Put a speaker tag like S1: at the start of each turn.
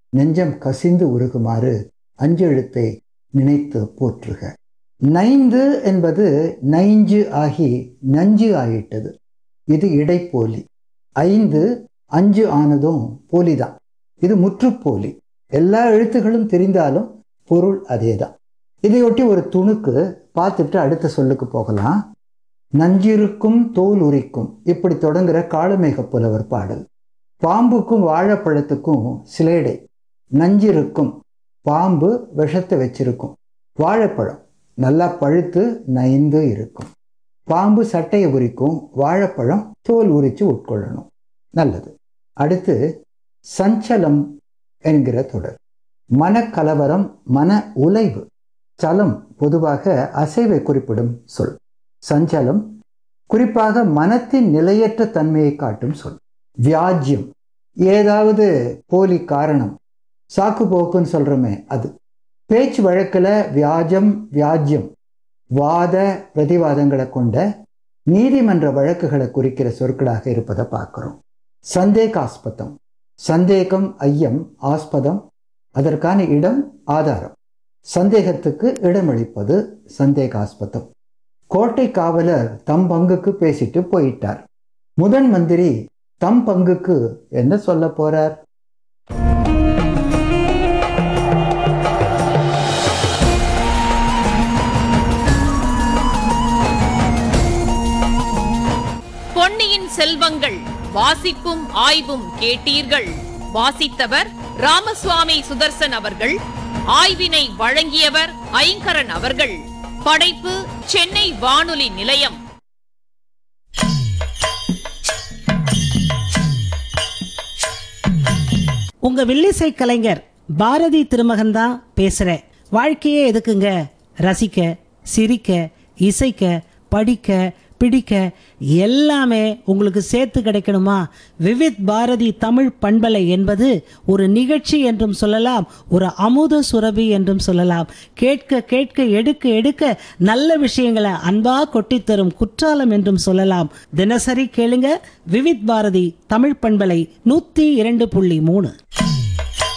S1: நெஞ்சம் கசிந்து உருகுமாறு அஞ்செழுத்தை நினைத்து போற்றுக நைந்து என்பது நைஞ்சு ஆகி நஞ்சு ஆயிட்டது இது இடைப்போலி ஐந்து அஞ்சு ஆனதும் போலிதான் இது முற்றுப்போலி எல்லா எழுத்துகளும் தெரிந்தாலும் பொருள் அதேதான் இதையொட்டி ஒரு துணுக்கு பார்த்துட்டு அடுத்த சொல்லுக்கு போகலாம் நஞ்சிருக்கும் தோல் உரிக்கும் இப்படி தொடங்குற காளமேக புலவர் பாடல் பாம்புக்கும் வாழைப்பழத்துக்கும் சிலேடை நஞ்சிருக்கும் பாம்பு விஷத்தை வச்சிருக்கும் வாழைப்பழம் நல்லா பழுத்து நைந்து இருக்கும் பாம்பு சட்டையை உரிக்கும் வாழைப்பழம் தோல் உரித்து உட்கொள்ளணும் நல்லது அடுத்து சஞ்சலம் என்கிற தொடர் மனக்கலவரம் மன உலைவு சலம் பொதுவாக அசைவை குறிப்பிடும் சொல் சஞ்சலம் குறிப்பாக மனத்தின் நிலையற்ற தன்மையை காட்டும் சொல் வியாஜ்யம் ஏதாவது போலி காரணம் சாக்கு போக்குன்னு சொல்றோமே அது பேச்சு வழக்கில் வியாஜம் வியாஜ்யம் வாத பிரதிவாதங்களை கொண்ட நீதிமன்ற வழக்குகளை குறிக்கிற சொற்களாக இருப்பதை பார்க்கிறோம் சந்தேகாஸ்பதம் சந்தேகம் ஐயம் ஆஸ்பதம் அதற்கான இடம் ஆதாரம் சந்தேகத்துக்கு இடமளிப்பது சந்தேகாஸ்பதம் கோட்டை காவலர் தம் பங்குக்கு பேசிட்டு போயிட்டார் முதன் மந்திரி தம் பங்குக்கு என்ன சொல்ல போறார்
S2: பொன்னியின் செல்வங்கள் வாசிப்பும் ஆய்வும் கேட்டீர்கள் வாசித்தவர் ராமசுவாமி சுதர்சன் அவர்கள் ஆய்வினை வழங்கியவர் ஐங்கரன் அவர்கள் படைப்பு சென்னை வானொலி நிலையம்
S3: உங்க வில்லிசை கலைஞர் பாரதி திருமகன் தான் பேசுறேன் வாழ்க்கையே எதுக்குங்க ரசிக்க சிரிக்க இசைக்க படிக்க பிடிக்க எல்லாமே உங்களுக்கு சேர்த்து கிடைக்கணுமா விவித் பாரதி தமிழ் பண்பலை என்பது ஒரு நிகழ்ச்சி என்றும் சொல்லலாம் ஒரு அமுத சுரபி என்றும் சொல்லலாம் கேட்க கேட்க எடுக்க எடுக்க நல்ல விஷயங்களை அன்பா கொட்டித் தரும் குற்றாலம் என்றும் சொல்லலாம் தினசரி கேளுங்க விவித் பாரதி தமிழ் பண்பலை நூத்தி இரண்டு புள்ளி மூணு